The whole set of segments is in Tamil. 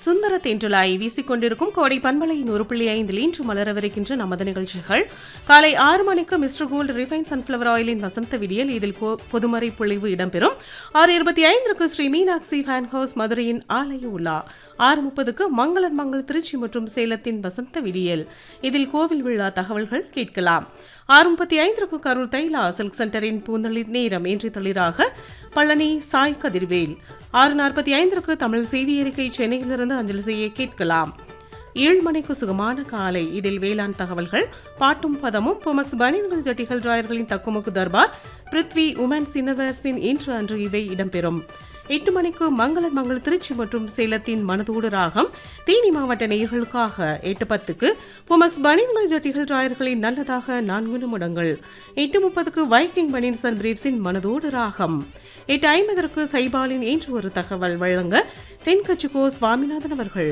சுந்தர தென்றலாய் வீசிக்கொண்டிருக்கும் கோடை பண்பலையின் ஒரு புள்ளி ஐந்தில் இன்று மலரவிருக்கின்ற நமது நிகழ்ச்சிகள் காலை ஆறு மணிக்கு மிஸ்டர் கோல்டு ரிஃபைன் சன்ஃப்ளவர் ஆயிலின் வசந்த விடியல் இதில் கோ- பொதுமறை பொழிவு இடம்பெறும் ஆறு இருபத்தி ஐந்திற்கு ஸ்ரீ மீனாட்சி ஃபேன் ஹவுஸ் மதுரையின் ஆலய உலா ஆறு முப்பதுக்கு மங்களன் மங்கள் திருச்சி மற்றும் சேலத்தின் வசந்த விடியல் இதில் கோவில் விழா தகவல்கள் கேட்கலாம் ஆறு முப்பத்தி ஐந்திற்கு கரூர் தைலா சில்க் சென்டரின் பூந்தளிர் நேரம் இன்றி தளிராக பழனி சாய் கதிர்வேல் ஆறு நாற்பத்தி ஐந்திற்கு தமிழ் செய்தி அறிக்கை சென்னையிலிருந்து அஞ்சலி செய்ய கேட்கலாம் ஏழு மணிக்கு சுகமான காலை இதில் வேளாண் தகவல்கள் பாட்டும் பதமும் புமக்ஸ் பனியன்கள் ஜட்டிகள் டிராயர்களின் தக்குமுக்கு தர்பார் பிருத்வி உமன் சின்னவர்ஸின் இன்று அன்று இவை இடம்பெறும் எட்டு மணிக்கு மங்களன் மங்கள் திருச்சி மற்றும் சேலத்தின் மனதோடு ராகம் தேனி மாவட்ட நேயர்களுக்காக எட்டு பத்துக்கு புமக்ஸ் பனியன்கள் ஜட்டிகள் டிராயர்களின் நல்லதாக நான்கு நிமிடங்கள் எட்டு முப்பதுக்கு வைக்கிங் பனியன்ஸ் அண்ட் பிரீவ்ஸின் மனதோடு ராகம் எட்டு ஐம்பதற்கு சைபாலின் இன்று ஒரு தகவல் வழங்க தென்கட்சிக்கோ சுவாமிநாதன் அவர்கள்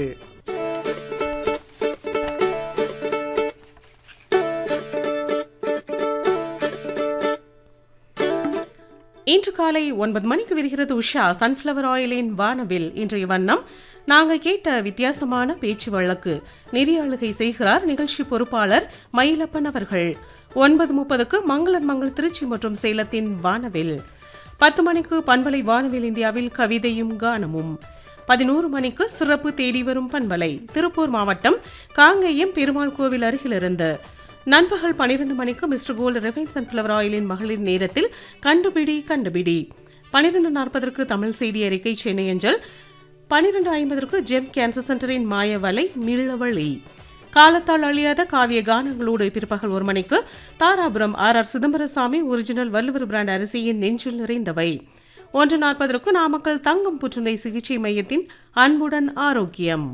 இன்று காலை ஒன்பது மணிக்கு விரிகிறது உஷா சன்ஃப்ளவர் ஆயிலின் வானவில் இன்றைய வண்ணம் நாங்க கேட்ட வித்தியாசமான பேச்சு வழக்கு நெறியாளுகை செய்கிறார் நிகழ்ச்சி பொறுப்பாளர் மயிலப்பன் அவர்கள் ஒன்பது முப்பதுக்கு மங்களன் மங்கள் திருச்சி மற்றும் சேலத்தின் வானவில் பத்து மணிக்கு பண்பலை வானவில் இந்தியாவில் கவிதையும் கானமும் பதினோரு மணிக்கு சிறப்பு தேடி வரும் பண்பலை திருப்பூர் மாவட்டம் காங்கேயம் பெருமாள் கோவில் அருகிலிருந்து நண்பகல் பனிரெண்டு மணிக்கு மிஸ்டர் கோல்டு ரெஃபைன் சன்ஃப்ளவர் ஆயிலின் மகளிர் நேரத்தில் கண்டுபிடி கண்டுபிடி பனிரெண்டு நாற்பதற்கு தமிழ் செய்தி அறிக்கை சென்னை அஞ்சல் பனிரெண்டு ஐம்பதற்கு ஜெம் கேன்சர் சென்டரின் மாயவலை மீளவழி காலத்தால் அழியாத காவிய கானங்களோடு பிற்பகல் ஒரு மணிக்கு Dharapuram R R Chidambarasamy original Valluvar brand அரிசியின் நெஞ்சில் நிறைந்தவை ஒன்று நாற்பதற்கு நாமக்கல் தங்கம் புற்றுநோய் சிகிச்சை மையத்தின் அன்புடன் ஆரோக்கியம்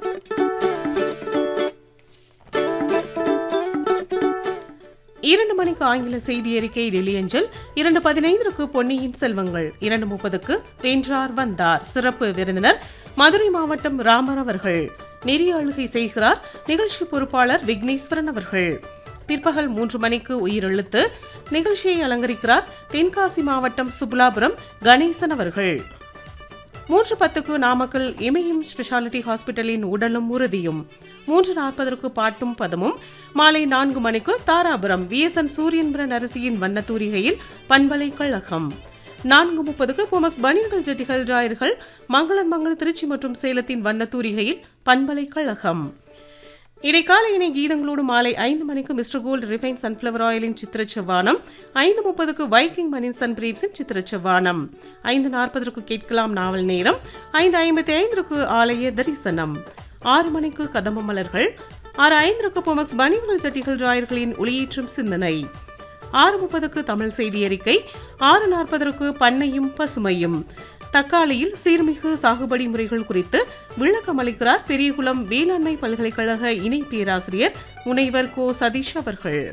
இரண்டு மணிக்கு ஆங்கில செய்தி அறிக்கை டெல்லி அஞ்சல் இரண்டு பதினைந்திற்கு பொன்னியின் செல்வங்கள் இரண்டு முப்பதுக்கு வென்றார் வந்தார் சிறப்பு விருந்தினர் மதுரை மாவட்டம் ராமர் அவர்கள் நெறியாளுகை செய்கிறார் நிகழ்ச்சி பொறுப்பாளர் விக்னேஸ்வரன் அவர்கள் பிற்பகல் மூன்று மணிக்கு உயிரெழுத்து நிகழ்ச்சியை அலங்கரிக்கிறார் தென்காசி மாவட்டம் சுபலாபுரம் கணேசன் அவர்கள் மூன்று பத்துக்கு நாமக்கல் இமயம் ஸ்பெஷாலிட்டி ஹாஸ்பிட்டலின் உடலும் உறுதியும் மூன்று நாற்பதற்கு பாட்டும் பதமும் மாலை நான்கு மணிக்கு தாராபுரம் விஎஸ்என் சூரியன்பிரன் அரிசியின் வண்ணத்தூரிகையில் பண்பலை கழகம் நான்கு முப்பதுக்கு புமக்ஸ் பனியன்கள் ஜட்டிகள் டிராயர்கள் மங்களன் மங்கள் திருச்சி மற்றும் சேலத்தின் வண்ணத்தூரிகையில் பண்பலை கழகம் இடைக்கால இணை கீதங்களோடு மாலை ஐந்து மணிக்கு மிஸ்டர் கோல்டு ரிஃபைன் சன்ஃப்ளவர் ஆயிலின் சித்திரச்சவானம் ஐந்து முப்பதுக்கு வைக்கிங் மணின் சன் பிரீவ்ஸின் சித்திரச்சவானம் ஐந்து நாற்பதற்கு கேட்கலாம் நாவல் நேரம் ஐந்து ஐம்பத்தி ஐந்திற்கு ஆலய தரிசனம் ஆறு மணிக்கு கதம்ப மலர்கள் ஆறு ஐந்திற்கு பொமக்ஸ் பனியன்கள் ஜட்டிகள் டிராயர்களின் ஒளியேற்றும் சிந்தனை ஆறு முப்பதுக்கு தமிழ் செய்தி அறிக்கை ஆறு நாற்பதற்கு பண்ணையும் பசுமையும் தக்காளியில் சீர்மிகு சாகுபடி முறைகள் குறித்து விளக்கம் அளிக்கிறார் பெரியகுளம் வேளாண்மை பல்கலைக்கழக இணை பேராசிரியர் முனைவர் கோ சதீஷ் அவர்கள்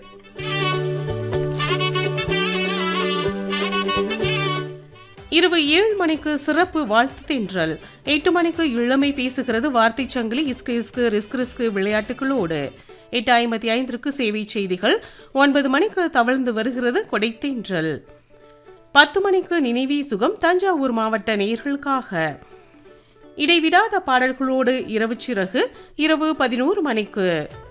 இரவு ஏழு மணிக்கு சிறப்பு வாழ்த்து தென்றல் எட்டு மணிக்கு இளமை பேசுகிறது வார்த்தை சங்கிலி இஸ்கு இஸ்கு ரிஸ்க் ரிஸ்க் விளையாட்டுகளோடு எட்டு ஐம்பத்தி ஐந்திற்கு சேவை செய்திகள் ஒன்பது மணிக்கு தவழ்ந்து வருகிறது கொடை தென்றல் பத்து மணிக்கு நினைவி சுகம் தஞ்சாவூர் மாவட்ட நேயர்களுக்காக இடைவிடாத பாடல்களோடு இரவு சிறகு இரவு பதினோரு மணிக்கு